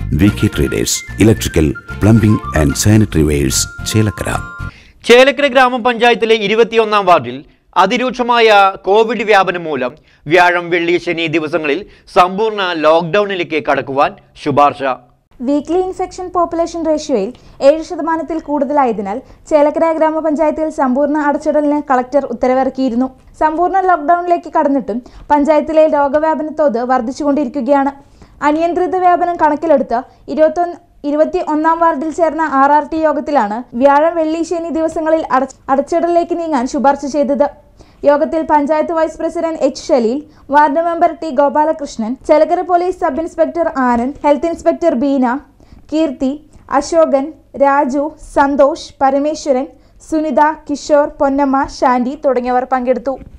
V K traders electrical plumbing and sanitary wares Chelakkara Chelakkara ഗ്രാമപഞ്ചായത്തിലെ ഇരുപത്തിയൊന്നാം വാർഡിൽ അതിരൂക്ഷമായ കോവിഡ് വ്യാപനം മൂലം വ്യാഴം വെള്ളി ശനി ദിവസങ്ങളിൽ സമ്പൂർണ്ണ ലോക്ക്ഡൌണിലേക്ക് കടക്കുവാൻ ശുപാർശ വീക്ക്ലി ഇൻഫെക്ഷൻ പോപ്പുലേഷൻ റേഷ്യോയിൽ ഏഴ് ശതമാനത്തിൽ കൂടുതലായതിനാൽ ചേലക്കര ഗ്രാമപഞ്ചായത്തിൽ സമ്പൂർണ്ണ അടച്ചിടലിന് കളക്ടർ ഉത്തരവിറക്കിയിരുന്നു സമ്പൂർണ്ണ ലോക്ക്ഡൌണിലേക്ക് കടന്നിട്ടും പഞ്ചായത്തിലെ രോഗവ്യാപന തോത് വർദ്ധിച്ചുകൊണ്ടിരിക്കുകയാണ് അനിയന്ത്രിത വ്യാപനം കണക്കിലെടുത്ത് ഇരുപത്തൊന്ന് ഇരുപത്തി ഒന്നാം വാർഡിൽ ചേർന്ന ആർ ആർ ടി യോഗത്തിലാണ് വ്യാഴം വെള്ളി ശനി ദിവസങ്ങളിൽ അടച്ച് അടച്ചിടലിലേക്ക് നീങ്ങാൻ ശുപാർശ ചെയ്തത് യോഗത്തിൽ panchayat vice president H Shaleel ward member T Gopalakrishnan Chelakkara police sub inspector Anand health inspector Beena Keerthi Ashokan Raju Santhosh Parameswaran Sunitha Kishore Ponnamma Shanthi തുടങ്ങിയവർ പങ്കെടുത്തു